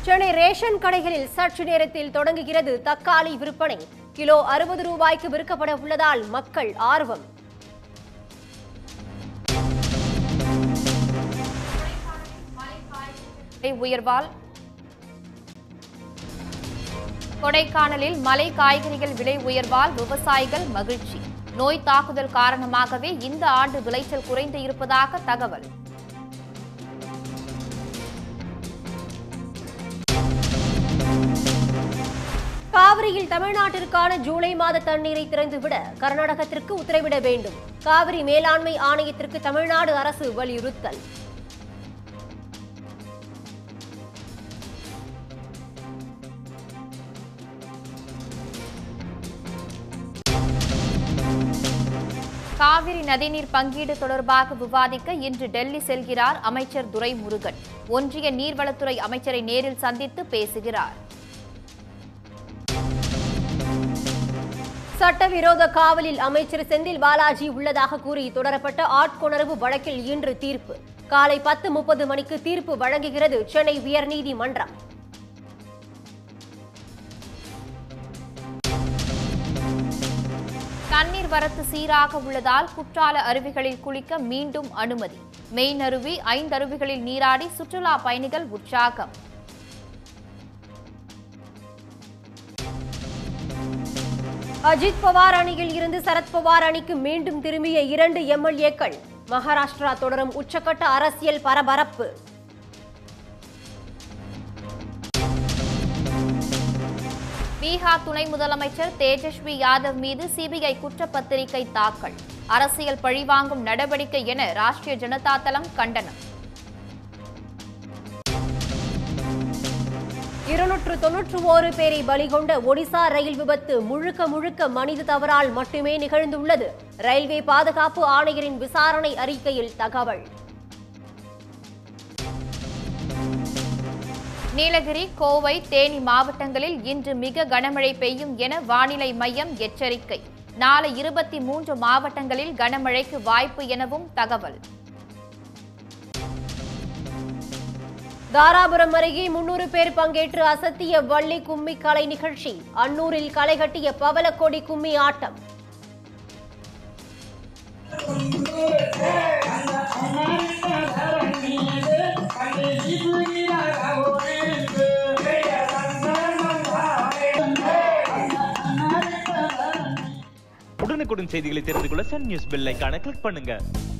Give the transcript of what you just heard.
Chennai ration கடைகளில் சற்று நேரத்தில் தொடங்குகிறது தக்காளி விற்பனை கிலோ அறுபது ரூபாய்க்கு விற்கப்பட உள்ளதால் மக்கள் ஆர்வம் விலை உயர்வால் கொடைக்கானலில் மலை காய்கறிகள் விலை உயர்வால் விவசாயிகள் மகிழ்ச்சி நோய் தாக்குதல் காரணமாகவே இந்த ஆண்டு விளைச்சல் குறைந்து இருப்பதாக தகவல் காவிரியில் தமிழ்நாட்டிற்கான ஜூலை மாத தண்ணீரை திறந்துவிட கர்நாடகத்திற்கு உத்தரவிட வேண்டும் காவிரி மேலாண்மை ஆணையத்திற்கு தமிழ்நாடு அரசு வலியுறுத்தல் காவிரி நதிநீர் பங்கீடு தொடர்பாக விவாதிக்க இன்று டெல்லி செல்கிறார் அமைச்சர் துரைமுருகன் ஒன்றிய நீர்வளத்துறை அமைச்சரை நேரில் சந்தித்து பேசுகிறார் சட்டவிரோத காவலில் அமைச்சர் செந்தில் பாலாஜி உள்ளதாக கூறி தொடரப்பட்ட ஆட்கொணர்வு வழக்கில் இன்று தீர்ப்பு காலை பத்து முப்பது மணிக்கு தீர்ப்பு வழங்குகிறது சென்னை உயர்நீதிமன்றம் தண்ணீர் வரத்து சீராக உள்ளதால் குற்றால அருவிகளில் குளிக்க மீண்டும் அனுமதி மெயின் அருவி ஐந்தருவிகளில் நீராடி சுற்றுலா பயணிகள் உற்சாகம் அஜித் பவார் அணியில் இருந்து சரத்பவார் அணிக்கு மீண்டும் திரும்பிய இரண்டு எம்எல்ஏக்கள் மகாராஷ்டிரா தொடரும் உச்சக்கட்ட அரசியல் பரபரப்பு பீகார் துணை முதலமைச்சர் தேஜஸ்வி யாதவ் மீது சிபிஐ குற்றப்பத்திரிகை தாக்கல் அரசியல் பழிவாங்கும் நடவடிக்கை என ராஷ்டிரிய ஜனதா தளம் கண்டனம் இருநூற்று தொன்னூற்று ஓரு பேரை பலிகொண்ட ஒடிசா ரயில் விபத்து முழுக்க முழுக்க மனித தவறால் மட்டுமே நிகழ்ந்துள்ளது ரயில்வே பாதுகாப்பு ஆணையரின் விசாரணை அறிக்கையில் தகவல் நீலகிரி கோவை தேனி மாவட்டங்களில் இன்று மிக கனமழை பெய்யும் என வானிலை மையம் எச்சரிக்கை நாளை இருபத்தி மூன்று மாவட்டங்களில் கனமழைக்கு வாய்ப்பு எனவும் தகவல் தாராபுரம் அருகே முன்னூறு பேர் பங்கேற்று அசத்திய வள்ளி கும்மி கலை நிகழ்ச்சி அன்னூரில் களை கட்டிய பவளக்கொடி கும்மி ஆட்டம் உடனுக்குடன் செய்திகளை தெரிந்து கொள்ள சன் நியூஸ் பெல் ஐகானை கிளிக் பண்ணுங்க